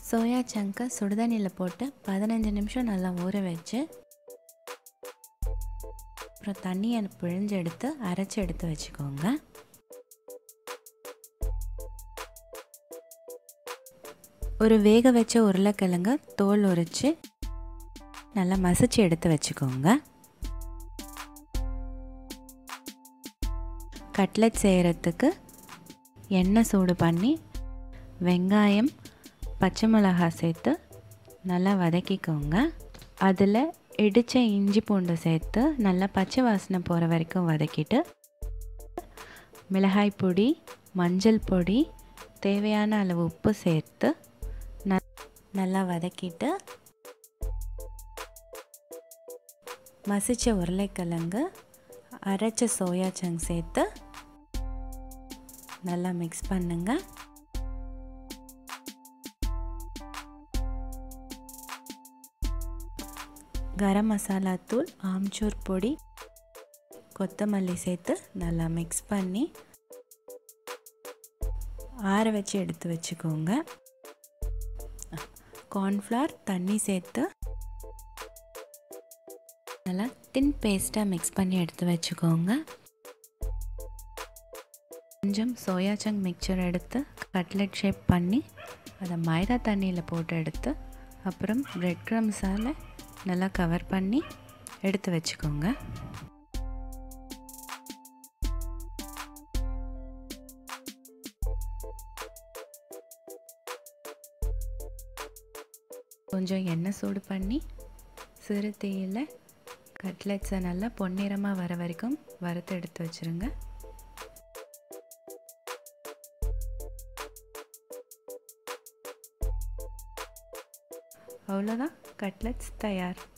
soya சங்கை சுடுதண்ணியில் போட்டு பதினஞ்சு நிமிஷம் நல்லா ஊற வச்சு அப்புறம் தண்ணியை பிழிஞ்சு எடுத்து அரைச்சி எடுத்து வச்சுக்கோங்க ஒரு வேக வச்ச உருளைக்கிழங்க தோல் உரித்து நல்லா மசிச்சு எடுத்து வச்சுக்கோங்க கட்லெட் செய்கிறதுக்கு எண்ணெய் சூடு பண்ணி வெங்காயம் பச்சை மிளகாய் சேர்த்து நல்லா வதக்கிக்கோங்க அதில் இடித்த இஞ்சி பூண்டு சேர்த்து நல்லா பச்சை வாசனை போகிற வரைக்கும் வதக்கிட்டு மிளகாய் பொடி மஞ்சள் பொடி தேவையான அளவு உப்பு சேர்த்து ந நல்லா வதக்கிட்டு மசித்த உருளைக்கிழங்கு அரைச்ச சோயா சங்க் சேர்த்து நல்லா மிக்ஸ் பண்ணுங்கள் கரம் மசாலா தூள் ஆம்ச்சூர் பொடி கொத்தமல்லி சேர்த்து நல்லா மிக்ஸ் பண்ணி ஆற வச்சு எடுத்து வச்சுக்கோங்க கார்ன்ஃப்ளவர் தண்ணி சேர்த்து நல்லா தின் பேஸ்ட்டாக மிக்ஸ் பண்ணி எடுத்து வச்சுக்கோங்க கொஞ்சம் சோயா சங்க் மிக்சர் எடுத்து கட்லெட் ஷேப் பண்ணி அதை மைதா தண்ணியில் போட்டு எடுத்து அப்புறம் ப்ரெட் க்ரம்ஸால் நல்லா கவர் பண்ணி எடுத்து வச்சுக்கோங்க கொஞ்சம் எண்ணெய் சூடு பண்ணி சிறு தீயில் கட்லெட்ஸை நல்லா பொன்னிறமாக வர வரைக்கும் வறுத்து எடுத்து வச்சுருங்க அவ்வளோதான் கட்லெட்ஸ் தயார்